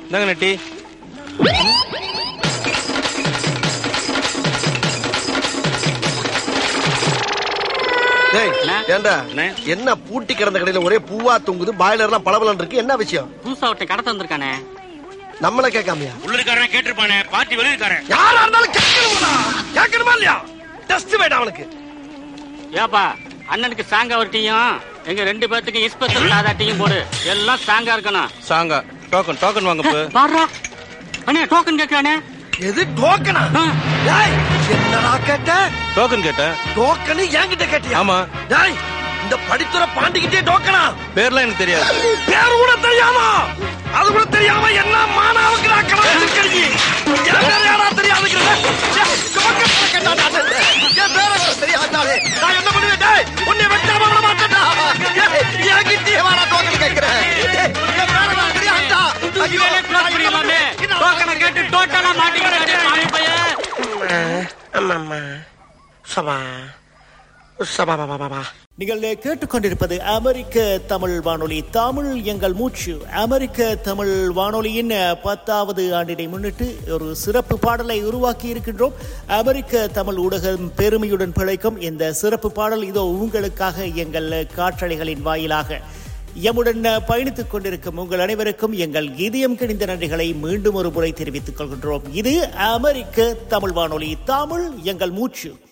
இந்தாங்க நட்டி டேய் அண்ணா. ஏண்டா அண்ணா. என்ன பூட்டி கிடந்த கடையில ஒரே பூவா தொங்குது பாய்லர்லாம் பளபளன்னு இருக்கு என்ன விஷயம் புதுசா ஒருத்தன் கடத்த வந்திருக்கானே நம்மள கேட்காமையா உள்ளுக்காரன் கேட்டிருப்பானே பார்ட்டி வெளியிருக்காரன் யாரா இருந்தாலும் கேட்கணுமா கேட்கணுமா இல்லையா டெஸ்ட் வேண்டாம் அவனுக்கு ஏப்பா அண்ணனுக்கு சாங்கா ஒரு டீயும் எங்க ரெண்டு பேர்த்துக்கு இஸ்பெஷல் சாதா டீயும் போடு எல்லாம் சாங்கா இருக்கணும் சாங்கா டோக்கன் டோக்கன் வாங்க இப்போ பாடுறா அண்ணே டோக்கன் கேட்கறானே எது டோக்கனா டேய் என்னடா கேட்ட டோக்கன் கேட்டேன் டோக்கனு என்கிட்ட கேட்டியா ஆமா டேய் இந்த படித்துற பாண்டிக்கிட்டே டோக்கனா பேர்லாம் எனக்கு தெரியாது பேர் கூட தெரியாமா அது கூட தெரியாம என்ன மானாவுக்கு நான் கணக்கு கருதி என் பேர் யாரா தெரியாதுங்கிறத என் பேர கூட தெரியாதாலே நான் என்ன பண்ணுவேன் டேய் உன்னை வெட்டாம விட மாட்டேன்டா ஏய், என்கிட்டயே வாடா டோக்கன் கேட்கிறேன் டேய், என் பேர நான் தெரியாதா ஐயோ நான் என்ன பண்ணுவேன்? டோக்கனை கேட்டு டோட்டலா மாட்டிக்கிறானே பாவி பையன் அம்மா சபா சபா பாபா பாபா நீங்கள் கேட்டுக்கொண்டிருப்பது அமெரிக்க தமிழ் வானொலி தமிழ் எங்கள் மூச்சு அமெரிக்க தமிழ் வானொலியின் பத்தாவது ஆண்டினை முன்னிட்டு ஒரு சிறப்பு பாடலை உருவாக்கி இருக்கின்றோம் அமெரிக்க தமிழ் ஊடகம் பெருமையுடன் பிழைக்கும் இந்த சிறப்பு பாடல் இதோ உங்களுக்காக எங்கள் காற்றலைகளின் வாயிலாக எம்முடன் பயணித்துக் கொண்டிருக்கும் உங்கள் அனைவருக்கும் எங்கள் இதயம் கிணிந்த நன்றிகளை மீண்டும் ஒரு முறை தெரிவித்துக் கொள்கின்றோம் இது அமெரிக்க தமிழ் வானொலி தமிழ் எங்கள் மூச்சு